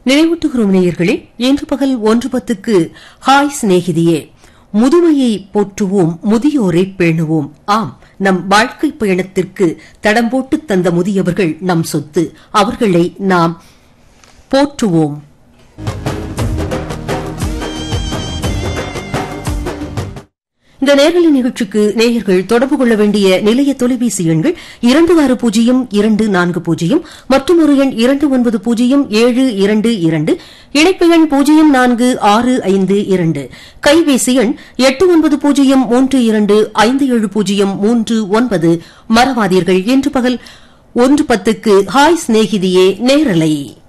நினைவூட்டுகிறோம் நேயர்களே இன்று பகல் ஒன்று பத்துக்கு ஹாய் சிநேகிதியே முதுமையை போற்றுவோம் முதியோரை பேணுவோம் ஆம் நம் வாழ்க்கை பயணத்திற்கு தடம் போட்டு தந்த முதியவர்கள் நம் சொத்து அவர்களை நாம் போற்றுவோம் இந்த நேரலை நிகழ்ச்சிக்கு நேயர்கள் தொடர்பு கொள்ள வேண்டிய நிலைய தொலைபேசி எண்கள் இரண்டு ஆறு பூஜ்ஜியம் இரண்டு நான்கு பூஜ்ஜியம் மற்றும் ஒரு எண் இரண்டு ஒன்பது பூஜ்ஜியம் ஏழு இரண்டு இரண்டு இணைப்பு எண் பூஜ்ஜியம் நான்கு ஆறு ஐந்து இரண்டு கைபேசி எண் எட்டு ஒன்பது பூஜ்ஜியம் மூன்று இரண்டு ஐந்து ஏழு பூஜ்ஜியம் மூன்று ஒன்பது மறவாதீர்கள் இன்று பகல் ஒன்று பத்துக்கு ஹாய் சிநேகிதியே நேரலை